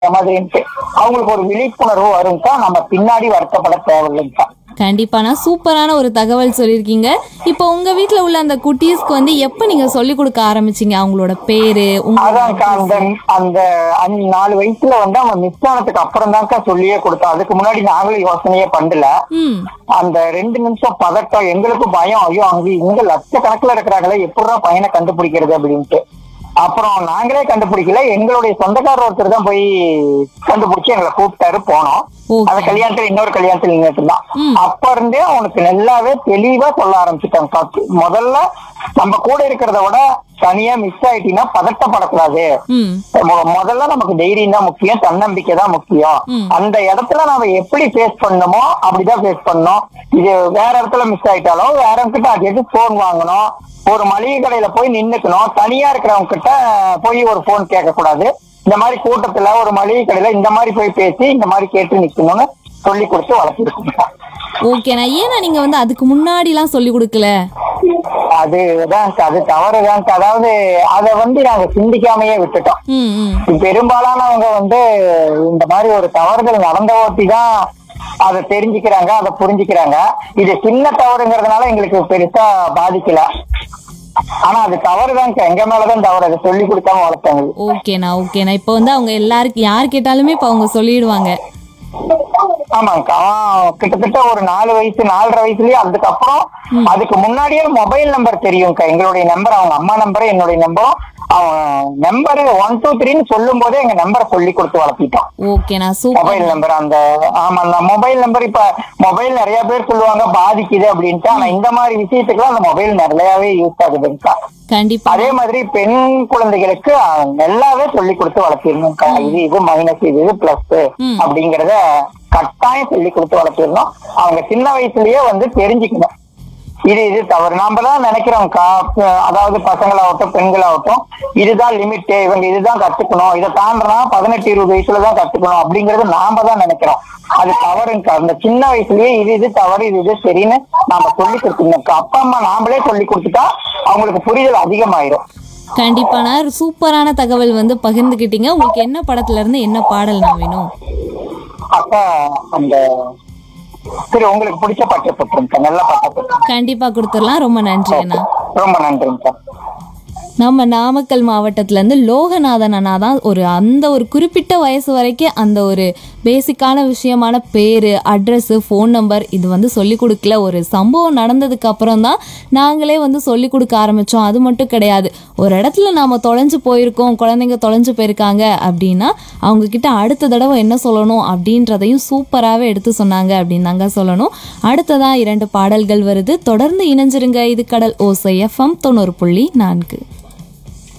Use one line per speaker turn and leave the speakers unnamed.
மாதிரின்ட்டு அவங்களுக்கு ஒரு விழிப்புணர்வு வரும்க்கா நம்ம பின்னாடி வருத்தப்பட தேவையில்லைங்கக்கா
கண்டிப்பாண்ணா சூப்பரான ஒரு தகவல் சொல்லியிருக்கீங்க இப்போ உங்க வீட்ல உள்ள அந்த குட்டீஸ்க்கு வந்து எப்போ நீங்க சொல்லி கொடுக்க ஆரம்பிச்சீங்க அவங்களோட பேரு உங்க
அதான்க்கா அந்த அந்த அஞ்சு நாலு வயசுல வந்து அவன் மிஸ் ஆனதுக்கு அப்புறம் தான்க்கா சொல்லியே கொடுத்தோம் அதுக்கு முன்னாடி நாங்களும் யோசனையே பண்ணல
ம்
அந்த ரெண்டு நிமிஷம் பதட்டம் எங்களுக்கும் பயம் ஐயோ அங்க இங்க லட்சக்கணக்குல இருக்கிறாங்களே எப்படிடா பையனை கண்டுபிடிக்கிறது அப்படின்ட்டு அப்புறம் நாங்களே கண்டுபிடிக்கல எங்களுடைய சொந்தக்காரர் ஒருத்தர் தான் போய் கண்டுபிடிச்சு எங்களை கூப்பிட்டாரு போனோம்
ஓகே.
அந்த கல்யாணத்துல இன்னொரு கல்யாணத்துல நின்றுட்டு இருந்தான்
ம்.
அப்ப இருந்தே அவனுக்கு நல்லாவே தெளிவா சொல்ல ஆரம்பிச்சுட்டான் முதல்ல நம்ம கூட இருக்கிறத விட தனியா மிஸ் ஆயிட்டீங்கன்னா பதட்டப்படக்கூடாது
ம்
மொ- முதல்ல நமக்கு தைரியம் தான் முக்கியம் தன்னம்பிக்கை தான் முக்கியம்
ம்.
அந்த இடத்துல நாம எப்படி ஃபேஸ் பண்ணணுமோ அப்படிதான் ஃபேஸ் பண்ணணும் இது வேற இடத்துல மிஸ் ஆயிட்டாலும் வேற கிட்ட அது போன் வாங்கணும் ஒரு மளிகை கடையில போய் நின்னுக்கணும் தனியா இருக்கிறவங்க கிட்ட போய் ஒரு போன் கேட்க கூடாது இந்த மாதிரி கூட்டத்துல ஒரு மளிகை கடையில இந்த மாதிரி போய் பேசி இந்த மாதிரி கேட்டு நிக்கணும்னு சொல்லி கொடுத்து வளர்த்திருக்கோம்
ஓகேண்ணா ஏன்னா நீங்க வந்து அதுக்கு முன்னாடிலாம் சொல்லி கொடுக்கல
அதுதான் அது தவறுதான் அதாவது அதை வந்து நாங்க சிந்திக்காமையே விட்டுட்டோம்
ம் ம்
பெரும்பாலானவங்க வந்து இந்த மாதிரி ஒரு தவறுதல் நடந்த ஓட்டி தான் அதை தெரிஞ்சுக்கிறாங்க அதை புரிஞ்சுக்கிறாங்க இது சின்ன தவறுங்கிறதுனால எங்களுக்கு பெருசா பாதிக்கல ஆனா அது தவறுதான் எங்க மேலதான் தவறு அதை சொல்லி கொடுக்காம வளர்த்தாங்க
ஓகேண்ணா ஓகேண்ணா இப்போ வந்து அவங்க எல்லாருக்கும் யார் கேட்டாலுமே இப்போ அவங்க சொல்லிடுவாங்க
ஆமாங்கக்கா அவன் கிட்டத்தட்ட ஒரு நாலு வயசு நாலரை வயசுலயே அதுக்கப்புறம் அதுக்கு முன்னாடியே மொபைல் நம்பர் தெரியும்க்கா எங்களுடைய நம்பர் அவங்க அம்மா நம்பரும் என்னுடைய நம்பரும் அவன் நம்பர் ஒன் டூ த்ரீன்னு சொல்லும் போதே எங்க நம்பரை சொல்லி கொடுத்து வளர்த்திட்டோம்
ஓகேண்ணா சூப்பர்
மொபைல் நம்பர் அந்த ஆமா அந்த மொபைல் நம்பர் இப்ப மொபைல் நிறைய பேர் சொல்லுவாங்க பாதிக்குது அப்படின்ட்டு ஆனா இந்த மாதிரி விஷயத்துக்குலாம் அந்த மொபைல் நிறையவே யூஸ் ஆகுதுங்கக்கா
கண்டிப்பா
அதே மாதிரி பெண் குழந்தைகளுக்கு அஹ், நல்லாவே சொல்லி கொடுத்து வளர்த்திடணும்க்கா இது இது மைனஸ் இது இது பிளஸ்
ம்.
அப்படிங்கறத கட்டாயம் சொல்லி கொடுத்து வளர்த்திடணும் அவங்க சின்ன வயசுலயே வந்து தெரிஞ்சுக்கணும் இது இது தவறு நாம தான் நினைக்கிறோம்க்கா அஹ், அதாவது பசங்களாகட்டும் பெண்களாகட்டும் இதுதான் லிமிட் இவங்க இதுதான் கத்துக்கணும் இதை தாண்டினா பதினெட்டு இருபது வயசுல தான் கத்துக்கணும் அப்படிங்கறது நாம தான் நினைக்கிறோம் அது தவறுங்கக்கா அந்த சின்ன வயசுலயே இது இது தவறு இது இது சரின்னு நாம சொல்லி கொடுத்துருந்தோம்க்கா அப்பா அம்மா நாமளே சொல்லி கொடுத்துட்டா அவங்களுக்கு புரிதல் அதிகமாயிரும்
கண்டிப்பாண்ணா சூப்பரான தகவல் வந்து பகிர்ந்துக்கிட்டீங்க உங்களுக்கு என்ன படத்துல இருந்து என்ன பாடல் நான் வேணும்
அப்ப அந்த சரி உங்களுக்கு பிடிச்ச பாட்டு போட்டுருங்க நல்ல பாட்டா போட்டுருங்க
கண்டிப்பா கொடுத்துடலாம் ரொம்ப நன்றி அண்ணா
ரொம்ப நன்றிங்கக்கா
நம்ம நாமக்கல் மாவட்டத்துலேருந்து லோகநாதன் அண்ணா தான் ஒரு அந்த ஒரு குறிப்பிட்ட வயசு வரைக்கும் அந்த ஒரு பேசிக்கான விஷயமான பேர் அட்ரஸ்ஸு ஃபோன் நம்பர் இது வந்து சொல்லி கொடுக்கல ஒரு சம்பவம் நடந்ததுக்கு அப்புறம் தான் நாங்களே வந்து சொல்லி கொடுக்க ஆரம்பித்தோம் அது மட்டும் கிடையாது ஒரு இடத்துல நாம் தொலைஞ்சு போயிருக்கோம் குழந்தைங்க தொலைஞ்சு போயிருக்காங்க அப்படின்னா அவங்க கிட்ட அடுத்த தடவை என்ன சொல்லணும் அப்படின்றதையும் சூப்பராகவே எடுத்து சொன்னாங்க அப்படின்னு தாங்க சொல்லணும் அடுத்ததான் இரண்டு பாடல்கள் வருது தொடர்ந்து இணைஞ்சிருங்க இது கடல் ஓசை எஃப்எம் தொண்ணூறு புள்ளி நான்கு